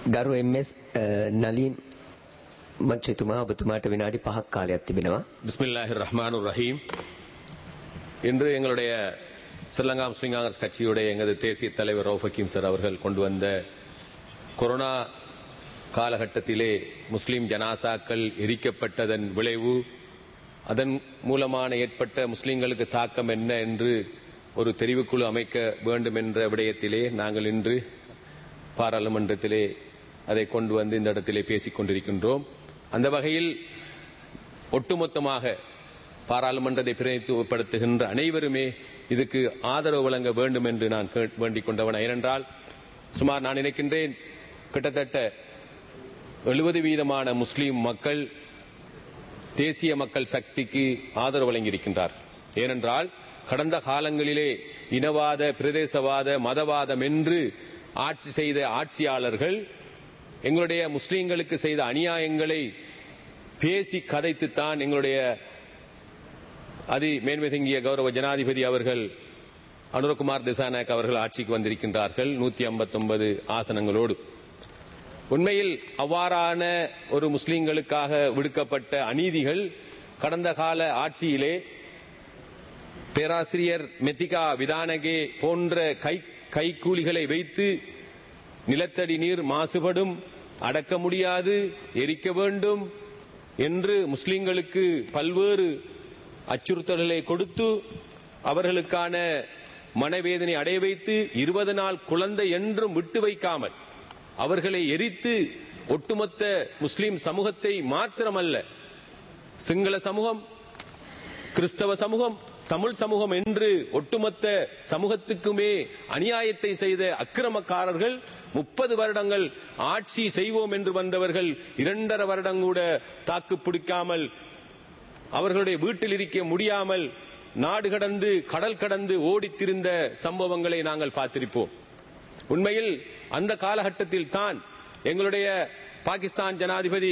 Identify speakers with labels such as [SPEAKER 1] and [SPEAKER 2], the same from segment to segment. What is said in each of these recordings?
[SPEAKER 1] ගරු එම්ස් නලින් මංචතුමා ඔබතුමාට විනාඩි පහක් කාලයක් තිබෙනවා.
[SPEAKER 2] பிஸ்மில்லாஹி ரஹ்மான் ரஹீம் இன்று எங்களுடைய ஸ்ரீலங்கா முஸ்லிம் காங்கிரஸ் கட்சியுடைய எங்களது தேசிய தலைவர் ரவுஃப் ஹக்கீம் சார் அவர்கள் கொண்டு வந்த கொரோனா காலகட்டத்திலே முஸ்லிம் ஜனாசாக்கள் எரிக்கப்பட்டதன் விளைவு அதன் மூலமான ஏற்பட்ட முஸ்லிம்களுக்கு தாக்கம் என்ன என்று ஒரு தெரிவுக்குழு அமைக்க வேண்டும் என்ற விடயத்திலே நாங்கள் இன்று பாராளுமன்றத்திலே அதை கொண்டு வந்து இந்த இடத்திலே பேசிக் கொண்டிருக்கின்றோம் அந்த வகையில் ஒட்டுமொத்தமாக பாராளுமன்றத்தை பிரதிநிதித்துவப்படுத்துகின்ற அனைவருமே இதுக்கு ஆதரவு வழங்க வேண்டும் என்று நான் கே- வேண்டிக் கொண்டவன் ஏனென்றால் சுமார் நான் நினைக்கின்றேன் கிட்டத்தட்ட எழுபது வீதமான முஸ்லிம் மக்கள் தேசிய மக்கள் சக்திக்கு ஆதரவு வழங்கியிருக்கின்றார் ஏனென்றால் கடந்த காலங்களிலே இனவாத பிரதேசவாத மதவாதம் என்று ஆட்சி செய்த ஆட்சியாளர்கள் எங்களுடைய முஸ்லிம்களுக்கு செய்த அநியாயங்களை பேசி கதைத்துத்தான் எங்களுடைய அதி மேன்மை தங்கிய கௌரவ ஜனாதிபதி அவர்கள் அனுரகுமார் திசாநாயக் அவர்கள் ஆட்சிக்கு வந்திருக்கின்றார்கள் நூத்தி ஐம்பத்தொன்பது ஆசனங்களோடு உண்மையில் அவ்வாறான ஒரு முஸ்லிம்களுக்காக விடுக்கப்பட்ட அநீதிகள் கடந்த கால ஆட்சியிலே பேராசிரியர் மெத்திகா விதானகே போன்ற கை கைக்கூலிகளை வைத்து நிலத்தடி நீர் மாசுபடும் அடக்க முடியாது எரிக்க வேண்டும் என்று முஸ்லிம்களுக்கு பல்வேறு அச்சுறுத்தல்களை கொடுத்து அவர்களுக்கான மனவேதனை அடைய வைத்து இருபது நாள் குழந்தை என்றும் விட்டு வைக்காமல் அவர்களை எரித்து ஒட்டுமொத்த முஸ்லிம் சமூகத்தை மாத்திரமல்ல சிங்கள சமூகம் கிறிஸ்தவ சமூகம் தமிழ் சமூகம் என்று ஒட்டுமொத்த சமூகத்துக்குமே அநியாயத்தை செய்த அக்கிரமக்காரர்கள் முப்பது வருடங்கள் ஆட்சி செய்வோம் என்று வந்தவர்கள் இரண்டரை வருடம் கூட தாக்கு பிடிக்காமல் அவர்களுடைய வீட்டில் இருக்க முடியாமல் நாடு கடந்து கடல் கடந்து ஓடித் திரிந்த சம்பவங்களை நாங்கள் பார்த்திருப்போம் உண்மையில் அந்த காலகட்டத்தில் தான் எங்களுடைய பாகிஸ்தான் ஜனாதிபதி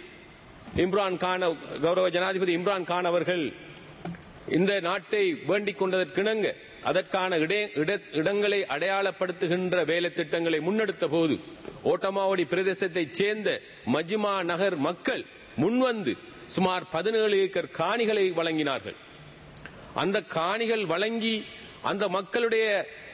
[SPEAKER 2] இம்ரான் கான் கௌரவ ஜனாதிபதி இம்ரான் கான் அவர்கள் இந்த நாட்டை வேண்டிக் கொண்டதற்கிணங்க அதற்கான இடே- இட- இடங்களை அடையாளப்படுத்துகின்ற வேலை திட்டங்களை முன்னெடுத்த போது ஓட்டமாவடி பிரதேசத்தைச் சேர்ந்த மஜ்மா நகர் மக்கள் முன்வந்து சுமார் பதினேழு ஏக்கர் காணிகளை வழங்கினார்கள் அந்த காணிகள் வழங்கி அந்த மக்களுடைய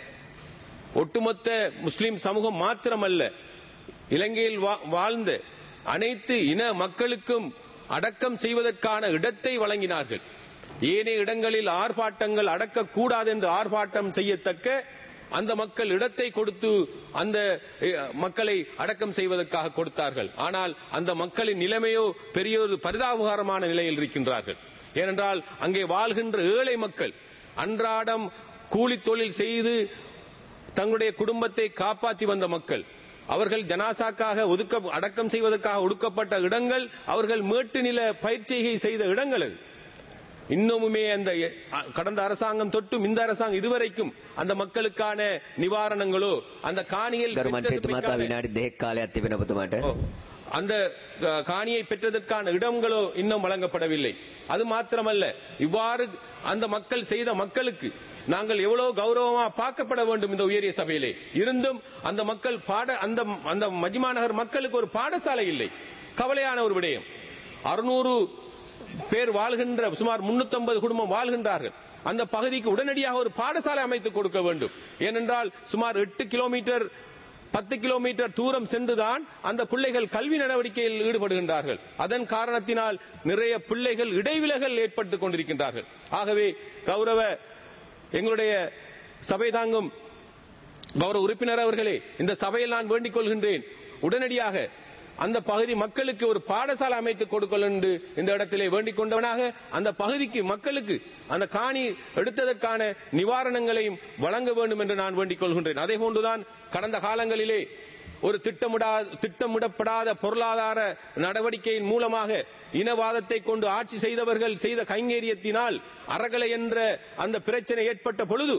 [SPEAKER 2] ஒட்டுமொத்த முஸ்லிம் சமூகம் மாத்திரமல்ல இலங்கையில் வா- வாழ்ந்த அனைத்து இன மக்களுக்கும் அடக்கம் செய்வதற்கான இடத்தை வழங்கினார்கள் ஏனைய இடங்களில் ஆர்ப்பாட்டங்கள் அடக்கக்கூடாது என்று ஆர்ப்பாட்டம் செய்யத்தக்க அந்த மக்கள் இடத்தை கொடுத்து அந்த அஹ், மக்களை அடக்கம் செய்வதற்காக கொடுத்தார்கள் ஆனால் அந்த மக்களின் நிலைமையோ பெரிய ஒரு பரிதாபகரமான நிலையில் இருக்கின்றார்கள் ஏனென்றால் அங்கே வாழ்கின்ற ஏழை மக்கள் அன்றாடம் கூலி தொழில் செய்து தங்களுடைய குடும்பத்தை காப்பாற்றி வந்த மக்கள் அவர்கள் ஜனாசாக்காக ஒதுக்க அடக்கம் செய்வதற்காக ஒடுக்கப்பட்ட இடங்கள் அவர்கள் மேட்டு நில பயிற்சிகை செய்த இடங்கள் அது இன்னமுமே அந்த அ- கடந்த அரசாங்கம் தொட்டும் இந்த அரசாங்கம் இதுவரைக்கும் அந்த மக்களுக்கான நிவாரணங்களோ அந்த காணியில்
[SPEAKER 1] ගරු මන්ත්‍රීතුමා තව
[SPEAKER 2] பெற்றதற்கான-
[SPEAKER 1] විනාඩි දෙකක් කාලයක් තිබෙන ඔබතුමාට.
[SPEAKER 2] ஓ, அந்த அஹ், காணியை பெற்றதற்கான இடங்களோ இன்னும் வழங்கப்படவில்லை அது மாத்திரமல்ல இவ்வாறு அந்த மக்கள் செய்த மக்களுக்கு நாங்கள் எவ்வளவு கௌரவமா பார்க்கப்பட வேண்டும் இந்த உயரிய சபையிலே இருந்தும் அந்த மக்கள் பாட அந்த அந்த மஜ்மா நகர் மக்களுக்கு ஒரு பாடசாலை இல்லை கவலையான ஒரு விடயம் அறுநூறு பேர் வாழ்கின்ற சுமார் 350 குடும்பம் வாழ்கின்றார்கள் அந்த பகுதிக்கு உடனடியாக ஒரு பாடசாலை அமைத்து கொடுக்க வேண்டும் ஏனென்றால் சுமார் எட்டு கிலோமீட்டர் பத்து கிலோமீட்டர் தூரம் சென்றுதான் அந்த பிள்ளைகள் கல்வி நடவடிக்கையில் ஈடுபடுகின்றார்கள் அதன் காரணத்தினால் நிறைய பிள்ளைகள் இடைவிலகல் ஏற்பட்டுக் கொண்டிருக்கின்றார்கள் ஆகவே கௌரவ எங்களுடைய சபை தாங்கும் கௌரவ உறுப்பினர் அவர்களே இந்த சபையில் நான் வேண்டிக் கொள்கின்றேன் உடனடியாக அந்த பகுதி மக்களுக்கு ஒரு பாடசாலை அமைத்து கொடுக்கல் என்று இந்த இடத்திலே வேண்டிக் கொண்டவனாக அந்த பகுதிக்கு மக்களுக்கு அந்த காணி எடுத்ததற்கான நிவாரணங்களையும் வழங்க வேண்டும் என்று நான் வேண்டிக் கொள்கின்றேன் அதே போன்றுதான் கடந்த காலங்களிலே ஒரு திட்டமிடா திட்டமிடப்படாத பொருளாதார நடவடிக்கையின் மூலமாக இனவாதத்தை கொண்டு ஆட்சி செய்தவர்கள் செய்த கைங்கேரியத்தினால் அறகலை என்ற அந்த பிரச்சனை ஏற்பட்ட பொழுது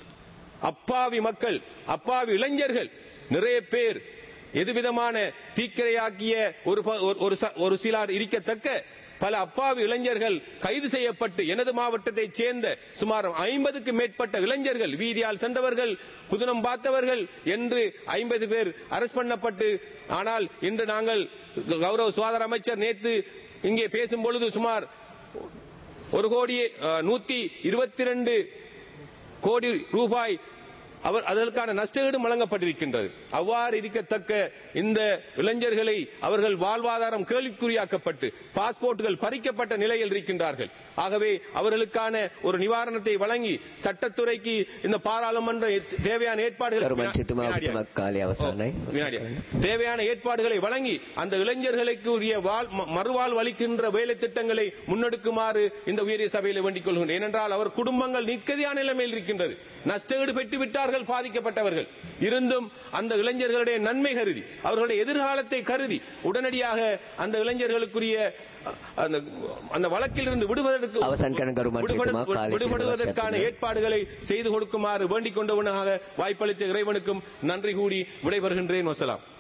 [SPEAKER 2] அப்பாவி மக்கள் அப்பாவி இளைஞர்கள் நிறைய பேர் எதுவிதமான தீக்கிரையாக்கிய ஒரு ப- ஒரு- ஒரு ச- ஒரு சிலர் இருக்கத்தக்க பல அப்பாவி இளைஞர்கள் கைது செய்யப்பட்டு எனது மாவட்டத்தைச் சேர்ந்த சுமார் ஐம்பதுக்கு மேற்பட்ட இளைஞர்கள் வீதியால் சென்றவர்கள் புதுனம் பார்த்தவர்கள் என்று ஐம்பது பேர் அரஸ்ட் பண்ணப்பட்டு ஆனால் இன்று நாங்கள் கௌரவ சுகாதார அமைச்சர் நேற்று இங்கே பேசும் பொழுது சுமார் ஒரு கோடியே அஹ், நூத்தி இருபத்தி ரெண்டு கோடி ரூபாய் அவர் அதற்கான நஷ்டஈடு வழங்கப்பட்டிருக்கின்றது அவ்வாறு இருக்கத்தக்க இந்த இளைஞர்களை அவர்கள் வாழ்வாதாரம் கேள்விக்குறியாக்கப்பட்டு பாஸ்போர்ட்டுகள் பறிக்கப்பட்ட நிலையில் இருக்கின்றார்கள் ஆகவே அவர்களுக்கான ஒரு நிவாரணத்தை வழங்கி சட்டத்துறைக்கு இந்த பாராளுமன்ற ஏத்- தேவையான ஏற்பாடுகள்
[SPEAKER 1] ගරු මන්ත්‍රීතුමා
[SPEAKER 2] வினாடியாக.
[SPEAKER 1] ඔබතුමා කාලය අවසానයි.
[SPEAKER 2] வினாடியா. தேவையான ஏற்பாடுகளை வழங்கி அந்த இளைஞர்களுக்கு உரிய வாழ் ம- மறுவாழ்வு அளிக்கின்ற வேலை திட்டங்களை முன்னெடுக்குமாறு இந்த உயரிய சபையில் வேண்டிக் கொள்கின்றேன் ஏனென்றால் அவர் குடும்பங்கள் நிற்கதியான நிலைமையில் இருக்கின்றது நஷ்டஈடு பெற்று விட்டார்கள் பாதிக்கப்பட்டவர்கள் இருந்தும் அந்த இளைஞர்களுடைய நன்மை கருதி அவர்களுடைய எதிர்காலத்தை கருதி உடனடியாக அந்த இளைஞர்களுக்குரிய அ, அந்த அந்த வழக்கிலிருந்து விடுவதற்கு
[SPEAKER 1] அவசான் கன கரு மன்றித்துமா
[SPEAKER 2] விடுபடு-
[SPEAKER 1] காலை
[SPEAKER 2] விடுபடுவதற்கான
[SPEAKER 1] திருவாசகத்தினர்.
[SPEAKER 2] ஏற்பாடுகளை செய்து கொடுக்குமாறு வேண்டிக் கொண்டவனாக வாய்ப்பளித்த இறைவனுக்கும் நன்றி கூடி விடைபெறுகின்றேன் வசலாம்